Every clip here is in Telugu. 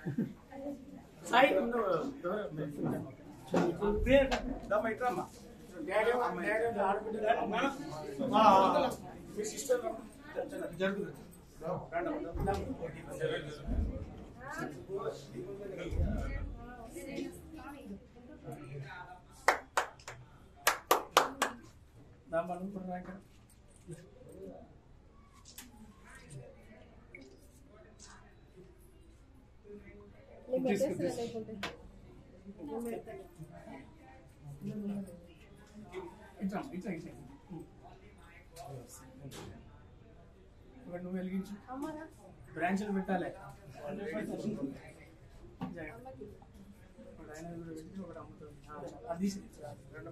సాయి ముందు దమ్మ ఇట్రమ్మా డాడీ డాడీ ఆడబిడ్డ మీ సిస్టర్ జరుగుతుంది దమ్మ ఇప్పుడు రాక ఇట్లా ఇట్లా ఇట్లా ఒకటి నువ్వు వెలిగించు బ్రాంచ్లు పెట్టాలి ఒకటి ఆయన కూడా పెట్టి ఒకటి అమ్ముతుంది ఆ, అది తీసి రెండు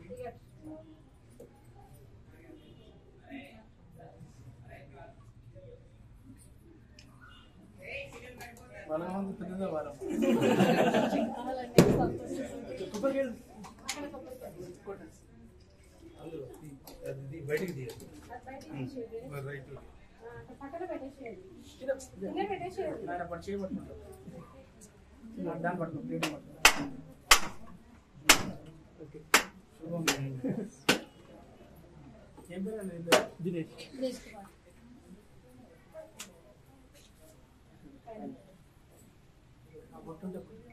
బలగం పెద్దదా బలం కొబ్బరికాయలు కొట్టండి అది బయటికి తీయాలి రైట్ ఆయన పట్టు చేయబట్టుకుంటారు దాన్ని పట్టుకో ప్లేట్ పట్టుకో ఓకే శుభం ఏం పేరు అండి నీ పేరు? దినేష్ ఆ బొట్టు ఉంటే పట్టు.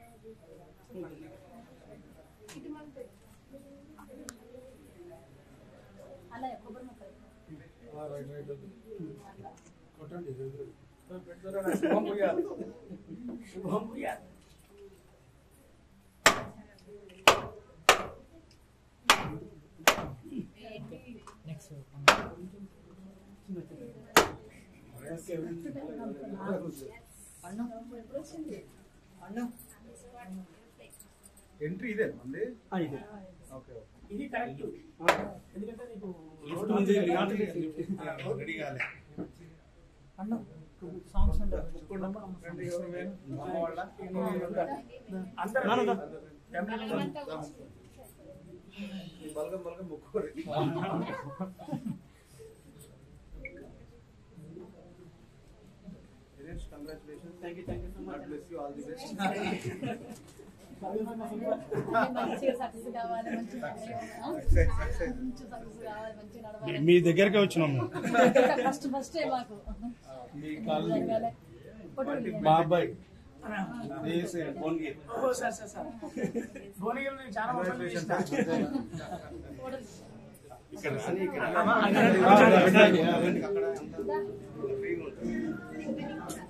అలా కొబ్బరి ముక్కలు రైట్ రైట్ కొట్టండి పెడతారా నా శుభం పోయాలి శుభం పోయాలి ఎంట్రీ ఇదే మంది ఓకే ఇది కరెక్ట్ ఎందుకంటే నీకు లిఫ్ట్ ఉంది రెడీ కాలే ముక్కుండమ్మ, రెండు ఎవరు వేరు, అమ్మ వాళ్ళ, నేను ఉంటాను. అందరూ ఫ్యామిలీ ఈ బలగం బలగం ముక్కోరి congratulation thank you thank you so much bless you all the best మంచిగా సక్సెస్ కావాలి మంచిగా మంచి సక్సెస్ కావాలి మంచిగా నడవాలి మీ దగ్గరకే వచ్చినాం మేము ఫస్ట్ ఫస్ట్ మాకు మీ కాళ్ళు జరగాలి. ఫోటోలు మా అబ్బాయి వేసే భువనగిరి. ఓ సార్ సార్ సార్ భువనగిరిలో నేను చాలా మోసాలు చేసిన. ఫోటోలు ఇక్కడ అమ్మా, ఆ, రండి, రండి. అక్కడ అంతా ఫ్రీగా ఉంటుంది